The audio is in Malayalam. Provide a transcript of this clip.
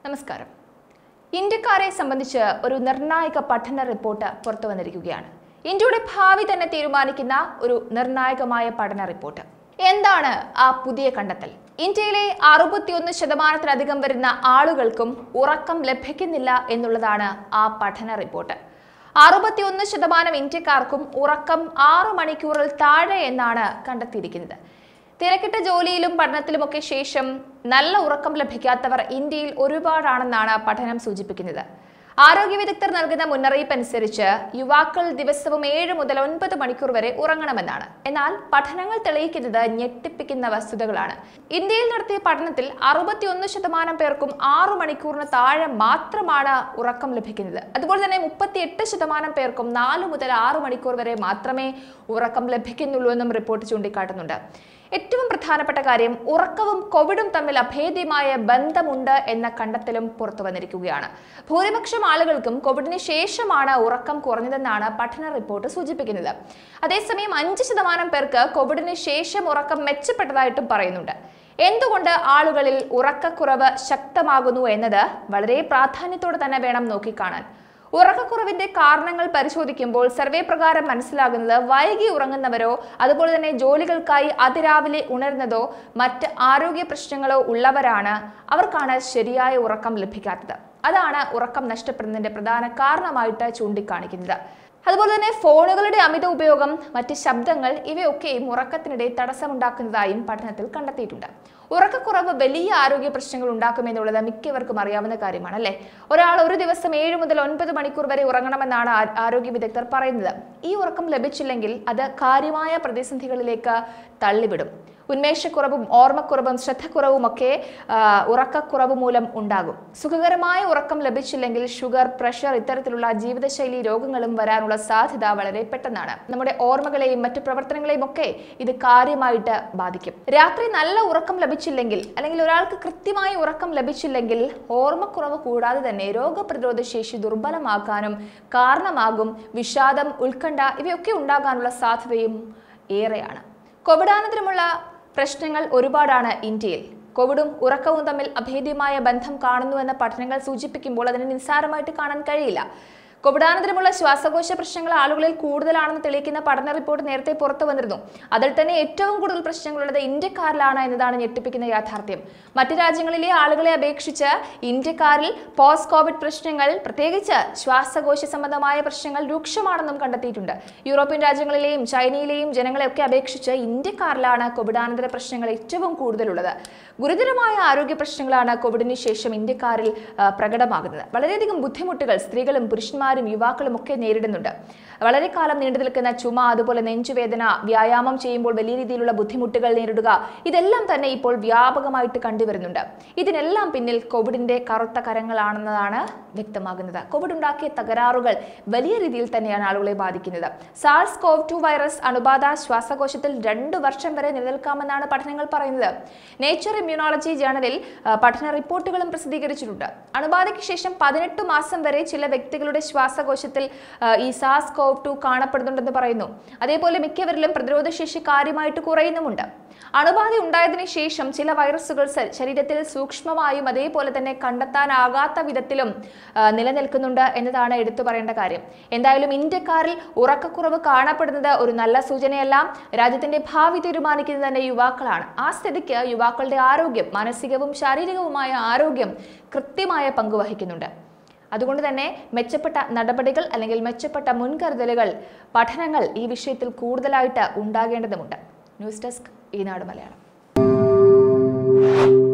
നമസ്കാരം ഇന്ത്യക്കാരെ സംബന്ധിച്ച് ഒരു നിർണായക പഠന റിപ്പോർട്ട് പുറത്തു വന്നിരിക്കുകയാണ് ഇന്ത്യയുടെ ഭാവി തന്നെ തീരുമാനിക്കുന്ന ഒരു നിർണായകമായ പഠന റിപ്പോർട്ട് എന്താണ് ആ പുതിയ കണ്ടെത്തൽ ഇന്ത്യയിലെ അറുപത്തിയൊന്ന് ശതമാനത്തിലധികം വരുന്ന ആളുകൾക്കും ഉറക്കം ലഭിക്കുന്നില്ല എന്നുള്ളതാണ് ആ പഠന റിപ്പോർട്ട് അറുപത്തിയൊന്ന് ശതമാനം ഇന്ത്യക്കാർക്കും ഉറക്കം ആറു മണിക്കൂറിൽ താഴെ എന്നാണ് കണ്ടെത്തിയിരിക്കുന്നത് തിരക്കിട്ട ജോലിയിലും പഠനത്തിലുമൊക്കെ ശേഷം നല്ല ഉറക്കം ലഭിക്കാത്തവർ ഇന്ത്യയിൽ ഒരുപാടാണെന്നാണ് പഠനം സൂചിപ്പിക്കുന്നത് ആരോഗ്യ വിദഗ്ധർ നൽകുന്ന മുന്നറിയിപ്പ് അനുസരിച്ച് യുവാക്കൾ ദിവസവും ഏഴ് മുതൽ ഒൻപത് മണിക്കൂർ വരെ ഉറങ്ങണമെന്നാണ് എന്നാൽ പഠനങ്ങൾ തെളിയിക്കുന്നത് ഞെട്ടിപ്പിക്കുന്ന വസ്തുതകളാണ് ഇന്ത്യയിൽ നടത്തിയ പഠനത്തിൽ അറുപത്തിയൊന്ന് ശതമാനം പേർക്കും ആറു മണിക്കൂറിന് താഴെ മാത്രമാണ് ഉറക്കം ലഭിക്കുന്നത് അതുപോലെ തന്നെ മുപ്പത്തിയെട്ട് ശതമാനം പേർക്കും നാല് മുതൽ ആറ് മണിക്കൂർ വരെ മാത്രമേ ഉറക്കം ലഭിക്കുന്നുള്ളൂ എന്നും റിപ്പോർട്ട് ചൂണ്ടിക്കാട്ടുന്നുണ്ട് ഏറ്റവും പ്രധാനപ്പെട്ട കാര്യം ഉറക്കവും കോവിഡും തമ്മിൽ അഭേദ്യമായ ബന്ധമുണ്ട് എന്ന കണ്ടെത്തലും പുറത്തു വന്നിരിക്കുകയാണ് ഭൂരിപക്ഷം ആളുകൾക്കും കോവിഡിന് ശേഷമാണ് ഉറക്കം കുറഞ്ഞതെന്നാണ് പഠന റിപ്പോർട്ട് സൂചിപ്പിക്കുന്നത് അതേസമയം അഞ്ച് ശതമാനം പേർക്ക് കോവിഡിന് ശേഷം ഉറക്കം മെച്ചപ്പെട്ടതായിട്ടും പറയുന്നുണ്ട് എന്തുകൊണ്ട് ആളുകളിൽ ഉറക്കക്കുറവ് ശക്തമാകുന്നു എന്നത് വളരെ പ്രാധാന്യത്തോടെ തന്നെ വേണം നോക്കിക്കാണാൻ ഉറക്കക്കുറവിന്റെ കാരണങ്ങൾ പരിശോധിക്കുമ്പോൾ സർവേ പ്രകാരം മനസ്സിലാകുന്നത് വൈകി ഉറങ്ങുന്നവരോ അതുപോലെ തന്നെ ജോലികൾക്കായി അതിരാവിലെ ഉണരുന്നതോ മറ്റ് ആരോഗ്യ പ്രശ്നങ്ങളോ ഉള്ളവരാണ് അവർക്കാണ് ശരിയായ ഉറക്കം ലഭിക്കാത്തത് അതാണ് ഉറക്കം നഷ്ടപ്പെടുന്നതിന്റെ പ്രധാന കാരണമായിട്ട് ചൂണ്ടിക്കാണിക്കുന്നത് അതുപോലെ തന്നെ ഫോണുകളുടെ അമിത ഉപയോഗം മറ്റ് ശബ്ദങ്ങൾ ഇവയൊക്കെയും ഉറക്കത്തിനിടെ തടസ്സമുണ്ടാക്കുന്നതായും പഠനത്തിൽ കണ്ടെത്തിയിട്ടുണ്ട് ഉറക്കക്കുറവ് വലിയ ആരോഗ്യ പ്രശ്നങ്ങൾ ഉണ്ടാക്കുമെന്നുള്ളത് മിക്കവർക്കും അറിയാവുന്ന കാര്യമാണ് അല്ലേ ഒരാൾ ഒരു ദിവസം ഏഴ് മുതൽ ഒൻപത് മണിക്കൂർ വരെ ഉറങ്ങണമെന്നാണ് ആ- ആരോഗ്യ വിദഗ്ധർ പറയുന്നത് ഈ ഉറക്കം ലഭിച്ചില്ലെങ്കിൽ അത് കാര്യമായ പ്രതിസന്ധികളിലേക്ക് തള്ളിവിടും ഉന്മേഷക്കുറവും ഓർമ്മക്കുറവും ശ്രദ്ധക്കുറവും ഒക്കെ ആ, ഉറക്കക്കുറവ് മൂലം ഉണ്ടാകും സുഖകരമായ ഉറക്കം ലഭിച്ചില്ലെങ്കിൽ ഷുഗർ പ്രഷർ ഇത്തരത്തിലുള്ള ജീവിതശൈലി രോഗങ്ങളും വരാനുള്ള സാധ്യത വളരെ പെട്ടെന്നാണ് നമ്മുടെ ഓർമ്മകളെയും മറ്റു പ്രവർത്തനങ്ങളെയും ഒക്കെ ഇത് കാര്യമായിട്ട് ബാധിക്കും രാത്രി നല്ല ഉറക്കം ലഭിച്ചില്ലെങ്കിൽ അല്ലെങ്കിൽ ഒരാൾക്ക് കൃത്യമായ ഉറക്കം ലഭിച്ചില്ലെങ്കിൽ ഓർമ്മക്കുറവ് കൂടാതെ തന്നെ രോഗപ്രതിരോധ ശേഷി ദുർബലമാക്കാനും കാരണമാകും വിഷാദം ഉത്കണ്ഠ ഇവയൊക്കെ ഉണ്ടാകാനുള്ള സാധ്യതയും ഏറെയാണ് കോവിഡാനന്തരമുള്ള പ്രശ്നങ്ങൾ ഒരുപാടാണ് ഇന്ത്യയിൽ കോവിഡും ഉറക്കവും തമ്മിൽ അഭേദ്യമായ ബന്ധം കാണുന്നുവെന്ന പഠനങ്ങൾ സൂചിപ്പിക്കുമ്പോൾ അതിനെ നിസ്സാരമായിട്ട് കാണാൻ കഴിയില്ല കോവിഡാനന്തരമുള്ള ശ്വാസകോശ പ്രശ്നങ്ങൾ ആളുകളിൽ കൂടുതലാണെന്ന് തെളിയിക്കുന്ന പഠന റിപ്പോർട്ട് നേരത്തെ പുറത്തു വന്നിരുന്നു അതിൽ തന്നെ ഏറ്റവും കൂടുതൽ പ്രശ്നങ്ങളുള്ളത് ഇന്ത്യക്കാരിലാണ് എന്നതാണ് ഞെട്ടിപ്പിക്കുന്ന യാഥാർത്ഥ്യം മറ്റ് രാജ്യങ്ങളിലെ ആളുകളെ അപേക്ഷിച്ച് ഇന്ത്യക്കാരിൽ പോസ്റ്റ് കോവിഡ് പ്രശ്നങ്ങൾ പ്രത്യേകിച്ച് ശ്വാസകോശ സംബന്ധമായ പ്രശ്നങ്ങൾ രൂക്ഷമാണെന്നും കണ്ടെത്തിയിട്ടുണ്ട് യൂറോപ്യൻ രാജ്യങ്ങളിലെയും ചൈനയിലെയും ജനങ്ങളെയൊക്കെ അപേക്ഷിച്ച് ഇന്ത്യക്കാരിലാണ് കോവിഡാനന്തര പ്രശ്നങ്ങൾ ഏറ്റവും കൂടുതലുള്ളത് ഗുരുതരമായ ആരോഗ്യ പ്രശ്നങ്ങളാണ് കോവിഡിന് ശേഷം ഇന്ത്യക്കാരിൽ ആ, പ്രകടമാകുന്നത് വളരെയധികം ബുദ്ധിമുട്ടുകൾ സ്ത്രീകളും പുരുഷന്മാരും യുവാക്കളും ഒക്കെ നേരിടുന്നുണ്ട് വളരെ കാലം നീണ്ടു നിൽക്കുന്ന ചുമ അതുപോലെ നെഞ്ചുവേദന വ്യായാമം ചെയ്യുമ്പോൾ വലിയ രീതിയിലുള്ള ബുദ്ധിമുട്ടുകൾ നേരിടുക ഇതെല്ലാം തന്നെ ഇപ്പോൾ വ്യാപകമായിട്ട് കണ്ടുവരുന്നുണ്ട് ഇതിനെല്ലാം പിന്നിൽ കോവിഡിന്റെ കറുത്ത കരങ്ങളാണെന്നതാണ് വ്യക്തമാകുന്നത് കോവിഡ് ഉണ്ടാക്കിയ തകരാറുകൾ വലിയ രീതിയിൽ തന്നെയാണ് ആളുകളെ ബാധിക്കുന്നത് സാൾസ് കോവ് ടു വൈറസ് അണുബാധ ശ്വാസകോശത്തിൽ രണ്ടു വർഷം വരെ നിലനിൽക്കാമെന്നാണ് പഠനങ്ങൾ പറയുന്നത് നേച്ചർ ഇമ്മ്യൂണോളജി ജേണലിൽ ആ, പഠന റിപ്പോർട്ടുകളും പ്രസിദ്ധീകരിച്ചിട്ടുണ്ട് അണുബാധയ്ക്ക് ശേഷം പതിനെട്ട് മാസം വരെ ചില വ്യക്തികളുടെ ശ്വാസകോശത്തിൽ ആ, ഈ സാസ് കോവ് ടു കാണപ്പെടുന്നുണ്ടെന്ന് പറയുന്നു അതേപോലെ മിക്കവരിലും പ്രതിരോധശേഷി കാര്യമായിട്ട് കുറയുന്നുമുണ്ട് അണുബാധ ഉണ്ടായതിനു ശേഷം ചില വൈറസുകൾ ശ- ശരീരത്തിൽ സൂക്ഷ്മമായും അതേപോലെ തന്നെ കണ്ടെത്താനാകാത്ത വിധത്തിലും ആ, നിലനിൽക്കുന്നുണ്ട് എന്നതാണ് എടുത്തു പറയേണ്ട കാര്യം എന്തായാലും ഇന്ത്യക്കാരിൽ ഉറക്കക്കുറവ് കാണപ്പെടുന്നത് ഒരു നല്ല സൂചനയല്ല രാജ്യത്തിന്റെ ഭാവി തീരുമാനിക്കുന്നത് തന്നെ യുവാക്കളാണ് ആ സ്ഥിതിക്ക് യുവാക്കളുടെ ആരോഗ്യം മാനസികവും ശാരീരികവുമായ ആരോഗ്യം കൃത്യമായ പങ്ക് വഹിക്കുന്നുണ്ട് അതുകൊണ്ട് തന്നെ മെച്ചപ്പെട്ട നടപടികൾ അല്ലെങ്കിൽ മെച്ചപ്പെട്ട മുൻകരുതലുകൾ പഠനങ്ങൾ ഈ വിഷയത്തിൽ കൂടുതലായിട്ട് ഉണ്ടാകേണ്ടതുണ്ട് ന്യൂസ് ഡെസ്ക് ഈനാട് മലയാളം